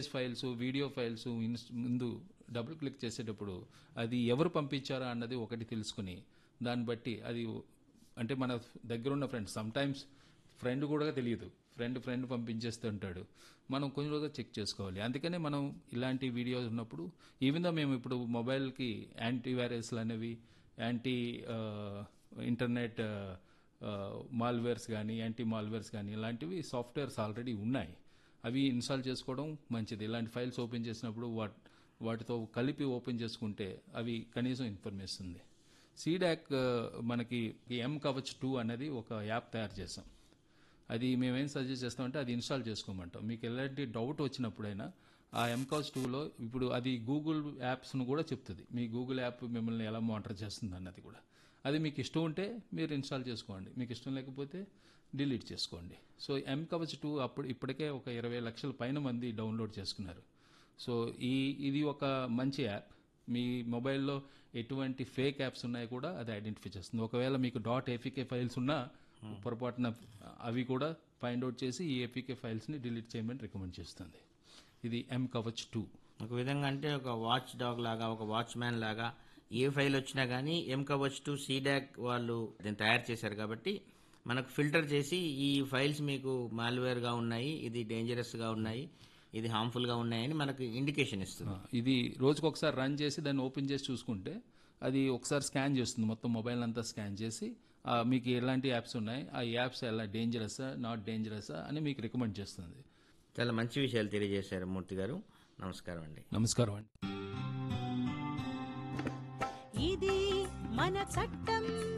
files video files ముందు double click చేసేటప్పుడు అది ఎవరు పంపించారా అన్నది ఒకటి తెలుసుకుని దాన్ని బట్టి అది అంటే మన దగ్గర ఉన్న ఫ్రెండ్స్ సమ్ టైమ్స్ ఫ్రెండ్ కూడా తెలియదు ఫ్రెండ్ ఫ్రెండ్ పంపించేస్తూ ఉంటాడు మనం కొంచెం రోజులు చెక్ చేసుకోవాలి అందుకనే మనం ఇలాంటి వీడియోస్ ఉన్నప్పుడు ఈవెన్ దో మేము ఇప్పుడు మొబైల్కి యాంటీ వైరస్లు అనేవి యాంటీ ఇంటర్నెట్ మాల్వేర్స్ కానీ యాంటీ మాల్వేర్స్ కానీ ఇలాంటివి సాఫ్ట్వేర్స్ ఆల్రెడీ ఉన్నాయి అవి ఇన్స్టాల్ చేసుకోవడం మంచిది ఇలాంటి ఫైల్స్ ఓపెన్ చేసినప్పుడు వాట్ వాటితో కలిపి ఓపెన్ చేసుకుంటే అవి కనీసం ఇన్ఫర్మేషన్ ఉంది సీడాక్ మనకి ఎం కవచ్ టూ అనేది ఒక యాప్ తయారు చేసాం అది మేమేం సజెస్ట్ చేస్తామంటే అది ఇన్స్టాల్ చేసుకోమంటాం మీకు ఎలాంటి డౌట్ వచ్చినప్పుడైనా ఆ ఎంకాస్ టూలో ఇప్పుడు అది గూగుల్ యాప్స్ను కూడా చెప్తుంది మీ గూగుల్ యాప్ మిమ్మల్ని ఎలా మానిటర్ చేస్తుంది అన్నది కూడా అది మీకు ఇష్టం ఉంటే మీరు ఇన్స్టాల్ చేసుకోండి మీకు ఇష్టం లేకపోతే డిలీట్ చేసుకోండి సో ఎం కవచ్ టూ అప్పుడు ఇప్పటికే ఒక ఇరవై లక్షల పైన మంది డౌన్లోడ్ చేసుకున్నారు సో ఈ ఇది ఒక మంచి యాప్ మీ మొబైల్లో ఎటువంటి ఫేక్ యాప్స్ ఉన్నాయి కూడా అది ఐడెంటిఫై చేస్తుంది ఒకవేళ మీకు డాట్ ఏపీకే ఫైల్స్ ఉన్నా పొరపాటున అవి కూడా ఫైండ్ అవుట్ చేసి ఈ ఏపీకే ఫైల్స్ని డిలీట్ చేయమని రికమెండ్ చేస్తుంది ఇది ఎం కవచ్ టూ ఒక విధంగా అంటే ఒక వాచ్ డాగ్ లాగా ఒక వాచ్ మ్యాన్ లాగా ఏ ఫైల్ వచ్చినా కానీ ఎం కవచ్ టు సీడాక్ వాళ్ళు దీన్ని తయారు చేశారు కాబట్టి మనకు ఫిల్టర్ చేసి ఈ ఫైల్స్ మీకు మాల్వేర్ గా ఉన్నాయి ఇది డేంజరస్ గా ఉన్నాయి ఇది హార్మ్ఫుల్ గా ఉన్నాయని మనకు ఇండికేషన్ ఇస్తుంది ఇది రోజుకు ఒకసారి రన్ చేసి దాన్ని ఓపెన్ చేసి చూసుకుంటే అది ఒకసారి స్కాన్ చేస్తుంది మొత్తం మొబైల్ అంతా స్కాన్ చేసి ఆ, మీకు ఎలాంటి యాప్స్ ఉన్నాయి ఆ యాప్స్ ఎలా డేంజరసా నాట్ డేంజరసా అని మీకు రికమెండ్ చేస్తుంది చాలా మంచి విషయాలు తెలియజేశారు మూర్తి గారు నమస్కారం అండి నమస్కారం అండి ఇది మన చట్టం